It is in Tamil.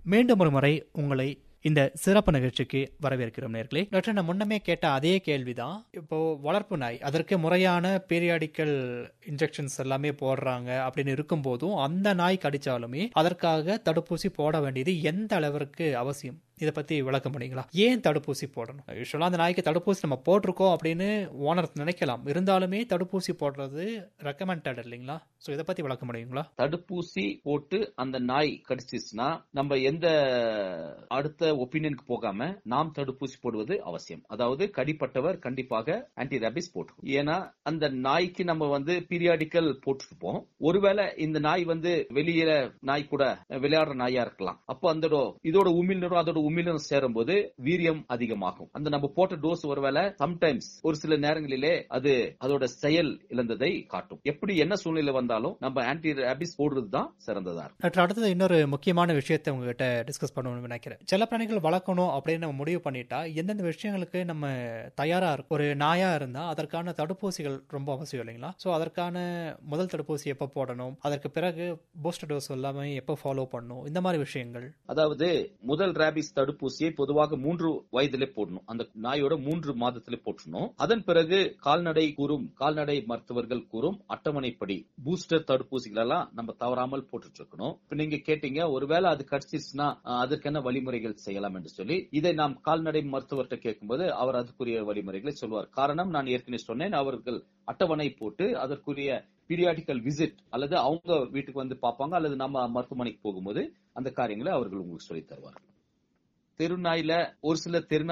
மீண்டும் ஒரு முறை உங்களை இந்த சிறப்பு நிகழ்ச்சிக்கு வரவேற்கிறோம் நேர்களே டாக்டர் நான் முன்னமே கேட்ட அதே கேள்விதான் இப்போ வளர்ப்பு நாய் அதற்கு முறையான பீரியாடிக்கல் இன்ஜெக்ஷன்ஸ் எல்லாமே போடுறாங்க அப்படின்னு இருக்கும்போதும் அந்த நாய் கடிச்சாலுமே அதற்காக தடுப்பூசி போட வேண்டியது எந்த அளவிற்கு அவசியம் இதை பத்தி விளக்க முடியுங்களா ஏன் தடுப்பூசி போடணும் யூஸ்வலா அந்த நாய்க்கு தடுப்பூசி நம்ம போட்டிருக்கோம் அப்படின்னு ஓனர் நினைக்கலாம் இருந்தாலுமே தடுப்பூசி போடுறது ரெக்கமெண்டட் இல்லைங்களா ஸோ இதை பத்தி விளக்க முடியுங்களா தடுப்பூசி போட்டு அந்த நாய் கடிச்சிச்சுன்னா நம்ம எந்த அடுத்த ஒப்பீனியனுக்கு போகாம நாம் தடுப்பூசி போடுவது அவசியம் அதாவது கடிப்பட்டவர் கண்டிப்பாக ஆன்டி ரேபிஸ் போட்டு ஏன்னா அந்த நாய்க்கு நம்ம வந்து பீரியாடிக்கல் போட்டுருப்போம் ஒருவேளை இந்த நாய் வந்து வெளியில நாய் கூட விளையாடுற நாயா இருக்கலாம் அப்போ அந்த இதோட உமிழ்நீரும் அதோட உமிழ்நீரும் சேரும் போது வீரியம் அதிகமாகும் அந்த நம்ம போட்ட டோஸ் ஒருவேளை சம்டைம்ஸ் ஒரு சில நேரங்களிலே அது அதோட செயல் இழந்ததை காட்டும் எப்படி என்ன சூழ்நிலை வந்தாலும் நம்ம ஆன்டி ரேபிஸ் போடுறது தான் சிறந்ததா இருக்கும் டாக்டர் அடுத்தது இன்னொரு முக்கியமான விஷயத்தை உங்ககிட்ட டிஸ்கஸ் பண்ணணும்னு நினைக்கிறேன் செல்ல பிராணிகள் வளர்க்கணும் அப்படின்னு நம்ம முடிவு பண்ணிட்டா எந்தெந்த விஷயங்களுக்கு நம்ம தயாரா இருக்கும் ஒரு நாயா இருந்தா அதற்கான தடுப்பூசிகள் ரொம்ப அவசியம் இல்லைங்களா ஸோ அதற்கான முதல் தடுப்பூசி எப்போ போடணும் அதற்கு பிறகு பூஸ்டர் டோஸ் எல்லாமே எப்போ ஃபாலோ பண்ணணும் இந்த மாதிரி விஷயங்கள் அதாவது முதல் ரேபிஸ் தடுப்பூசியை பொதுவாக மூன்று வயதிலே போடணும் அந்த நாயோட மூன்று மாதத்திலே போட்டணும் அதன் பிறகு கால்நடை கூறும் கால்நடை மருத்துவர்கள் கூறும் அட்டவணைப்படி பூஸ்டர் தடுப்பூசிகள் எல்லாம் நம்ம தவறாமல் போட்டுட்டு இருக்கணும் இப்ப நீங்க கேட்டீங்க ஒருவேளை அது கடிச்சிருச்சுன்னா அஹ், அதற்கு என்ன வழிமுறைகள் செய்யலாம் என்று சொல்லி இதை நாம் கால்நடை மருத்துவர்கிட்ட கேட்கும்போது அவர் அதுக்குரிய வழிமுறைகளை சொல்வார் காரணம் நான் ஏற்கனவே சொன்னேன் அவர்கள் அட்டவணை போட்டு அதற்குரிய பீரியாடிக்கல் விசிட் அல்லது அவங்க வீட்டுக்கு வந்து பார்ப்பாங்க அல்லது நம்ம மருத்துவமனைக்கு போகும்போது அந்த காரியங்களை அவர்கள் உங்களுக்கு சொல்லித் தருவார்கள் தெருநாயில ஒரு சில தெருநாய்